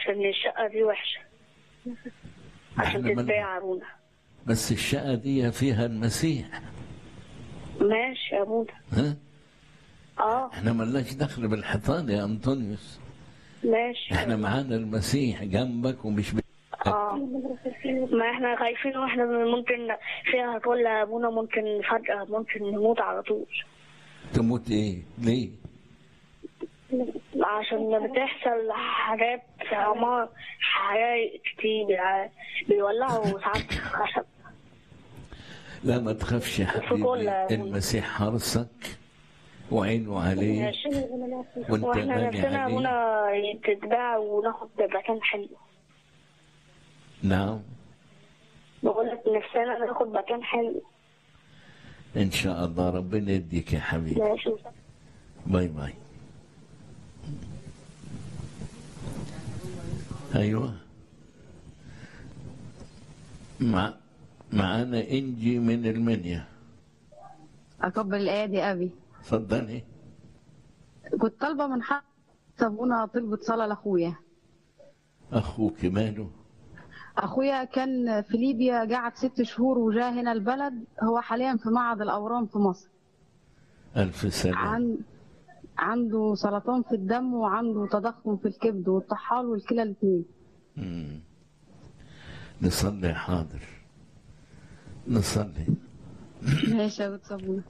عشان الشقة دي وحشة عشان إحنا من- تتباع أبونا بس الشقة دي فيها المسيح ماشي يا أبونا ها اه احنا ملناش دخل بالحيطان يا انطونيوس ماشي احنا معانا المسيح جنبك ومش ب... اه ما احنا خايفين واحنا ممكن فيها تقول يا ابونا ممكن فجأة ممكن نموت على طول تموت ايه ليه عشان بتحصل حاجات في عمار حاجات كتير بيع- بيولعوا ساعات خشب لا ما تخافش يا كل- حبيبي المسيح حرصك وعينه عليك ماشي وانت واحنا غالي نفسنا عليه ابونا تتباع وناخد مكان حلو نعم بقول لك نفسنا ناخد مكان حلو ان شاء الله ربنا يديك يا حبيبي ماشي باي باي ايوه مع معانا انجي من المنيا أقبل الآية دي أبي اتفضلي كنت طالبة من حد أبونا طلبة صلاة لأخويا اخوك ماله أخويا كان في ليبيا قعد ست شهور وجاء هنا البلد هو حاليا في معهد الأورام في مصر الف سلام عن عنده سرطان في الدم وعنده تضخم في الكبد والطحال والكلى الاثنين مم. نصلي حاضر نصلي ماشي يا بنت صابونة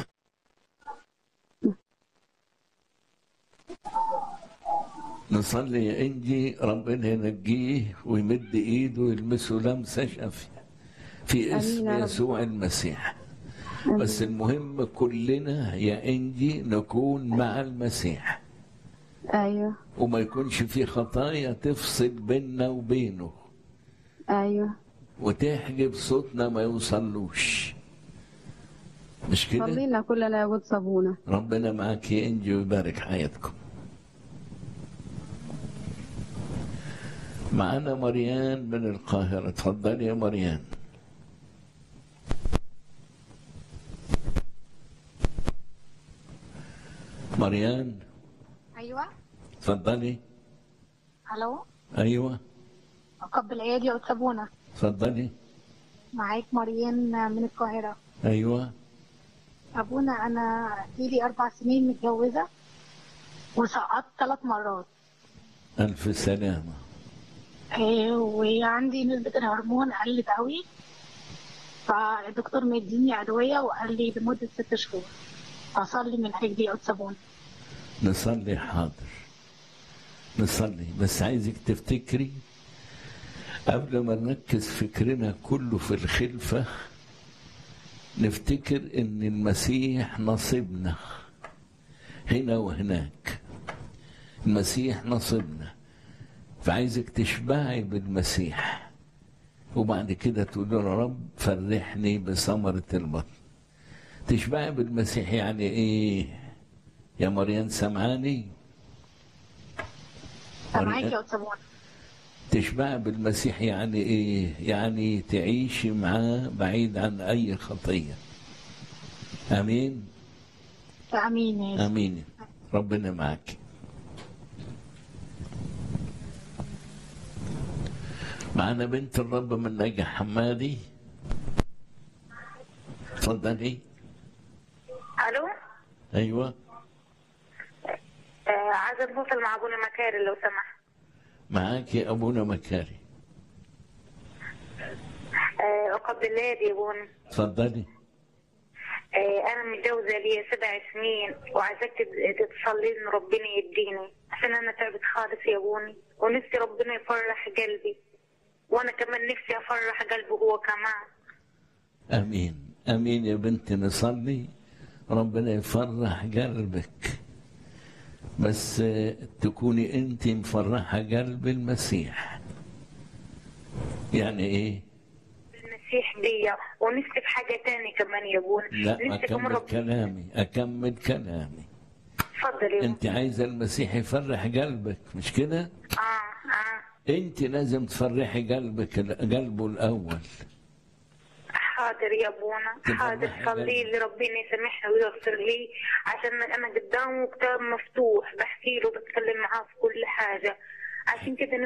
نصلي يا انجي ربنا ينجيه ويمد ايده ويلمسه لمسه شافيه في اسم آمين يا رب. يسوع المسيح بس المهم كلنا يا انجي نكون مع المسيح أيوه وما يكونش في خطايا تفصل بيننا وبينه أيوه وتحجب صوتنا ما يوصلوش مش كده صلينا كلنا يا بنت صابونة ربنا معاك يا انجي ويبارك حياتكم معانا مريان من القاهرة اتفضلي يا مريان مريان ايوه اتفضلي الو ايوه اقبل ايادي وتسابونا اتفضلي معاك مريم من القاهره ايوه ابونا انا لي اربع سنين متجوزه وسقطت ثلاث مرات الف سلامة إيه، وعندي نسبه الهرمون قلت قوي فالدكتور مديني ادويه وقال لي لمده ست شهور اصلي من حجري او تسابونا نصلي حاضر نصلي بس عايزك تفتكري قبل ما نركز فكرنا كله في الخلفة نفتكر ان المسيح نصيبنا هنا وهناك المسيح نصيبنا فعايزك تشبعي بالمسيح وبعد كده تقول له يا رب فرحني بثمرة البطن تشبعي بالمسيح يعني ايه يا مريم سمعاني معاك مريم، يا تسابونا تشبع بالمسيح يعني ايه يعني تعيشي معاه بعيد عن اي خطيه امين امين يا يسوع. امين ربنا معك معنا بنت الرب من نجا حمادي اتفضلي الو ايوه آه عايزه اتواصل مع ابونا مكاري لو سمحت معاك يا ابونا مكاري آه اقبل يدي يا ابونا اتفضلي آه انا متجوزه لي سبع سنين وعايزاك تت- تتصلي ان ربنا يديني عشان انا تعبت خالص يا ابوني ونفسي ربنا يفرح قلبي وانا كمان نفسي افرح قلبه هو كمان امين امين يا بنتي نصلي ربنا يفرح قلبك بس آه، تكوني انت مفرحه قلب المسيح يعني ايه المسيح بيا ونفسي في حاجه تاني كمان يا ابونا لا نفسي كمان اكمل رب... كلامي اكمل كلامي اتفضل يا ابونا انت عايزه المسيح يفرح قلبك مش كده اه اه انت لازم تفرحي قلبك قلبه الاول حاضر يا ابونا تفرحي حاضر صلي قلبي. لي ربنا يسامحني ويغفر لي عشان انا قدامه كتاب مفتوح بحكي له بتكلم معاه في كل حاجه عشان كده